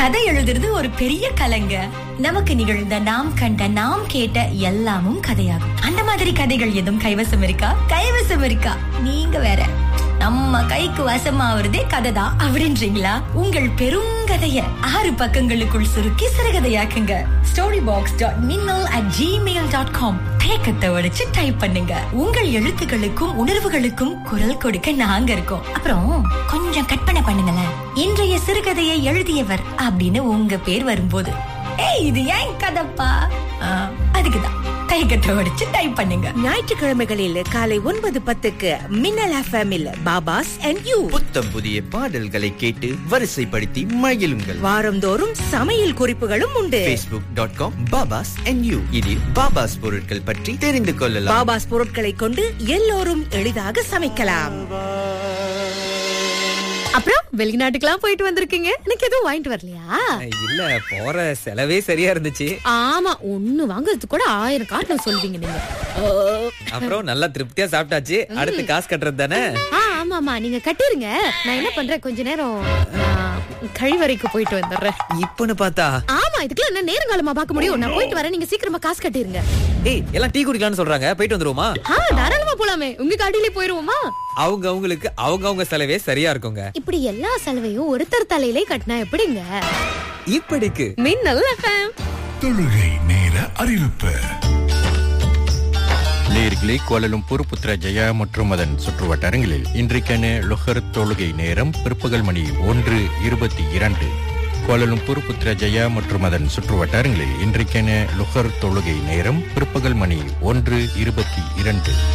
கதை எழுதுறது ஒரு பெரிய கலைங்க நமக்கு நிகழ்ந்த நாம் கண்ட நாம் கேட்ட எல்லாமும் கதையாகும் அந்த மாதிரி கதைகள் எதுவும் கைவசம் இருக்கா கைவசம் இருக்கா நீங்க வேற நம்ம கைக்கு வசமாவதே கதை தான் அப்படின்றீங்களா உங்கள் பெருங்கதைய ஆறு பக்கங்களுக்குள் சுருக்கி சிறுகதையாக்குங்க story box dot Minnal at Gmail dot com தேக்கத்தை உடைச்சு டைப் பண்ணுங்க உங்கள் எழுத்துக்களுக்கும் உணர்வுகளுக்கும் குரல் கொடுக்க நாங்க இருக்கோம் அப்புறம் கொஞ்சம் கற்பனை பண்ணுங்களேன் இன்றைய சிறுகதையை எழுதியவர் அப்படின்னு உங்க பேர் வரும்போது ஏய் இது ஏன் கதப்பா ஆ, அதுக்குதான் கைக்கட்டை உடைச்சு டைப் பண்ணுங்க ஞாயிற்றுக்கிழமைகளில் காலை ஒன்பது பத்துக்கு மின்னல் எஃப்எம்மில் பாபாஸ் அண்ட் யூ புத்தம் புதிய பாடல்களை கேட்டு வரிசைப்படுத்தி மகிழுங்கள் வாரந்தோறும் சமையல் குறிப்புகளும் உண்டு facebook.com dot com Babas and you இதில் பாபாஸ் பொருட்கள் பற்றி தெரிந்து கொள்ளலாம் பாபாஸ் பொருட்களை கொண்டு எல்லோரும் எளிதாக சமைக்கலாம் அப்புறம் வெளிநாட்டுக்கெல்லாம் போயிட்டு வந்திருக்கீங்க எனக்கு எதுவும் வாங்கிட்டு வரலையா இல்ல போற செலவே சரியா இருந்துச்சு ஆமா ஒண்ணு வாங்குறதுக்கு கூட ஆயிரம் காரணம் சொல்வீங்க நீங்க ஓ. அப்புறம் நல்லா திருப்தியா சாப்பிட்டாச்சு அடுத்து காசு கட்டுறது தானே ஆ ஆமா ஆமா நீங்க கட்டிருங்க நான் என்ன பண்றேன் கொஞ்ச நேரம் ஆ, கழிவறைக்கு போயிட்டு வந்துடுறேன் இப்பன்னு பார்த்தா ஆமா இதுக்கெல்லாம் என்ன நேரங்காலமா பார்க்க முடியும் நான் போயிட்டு வரேன் நீங்க சீக்கிரமா காசு கட்டிருங்க ஏய் எல்லாம் டீ குடிக்கலாம்னு சொல்றாங்க போயிட்டு வந்துருவோமா ஆ தாராளமா போலாமே உங்க காட்டிலே போயிருவோமா அவங்க அவங்களுக்கு அவங்க அவங்க செலவே சரியா இருக்குங்க இப்படி எல்லா செலவையும் ஒருத்தர் தலையிலே கட்டினா எப்படிங்க இப்படிக்கு மின்னல் எஃப்எம் தொழுகை நேர அறிவிப்பு நேர்களே கோலலும்பூர் புத்ரஜயா மற்றும் அதன் சுற்றுவட்டாரங்களில் இன்றைக்கான லொஹர் தொழுகை நேரம் பிற்பகல் மணி ஒன்று இருபத்தி இரண்டு கோலலும்பூர் புத்ரஜயா மற்றும் அதன் சுற்றுவட்டாரங்களில் இன்றைக்கான லுஹர் தொழுகை நேரம் பிற்பகல் மணி ஒன்று இருபத்தி இரண்டு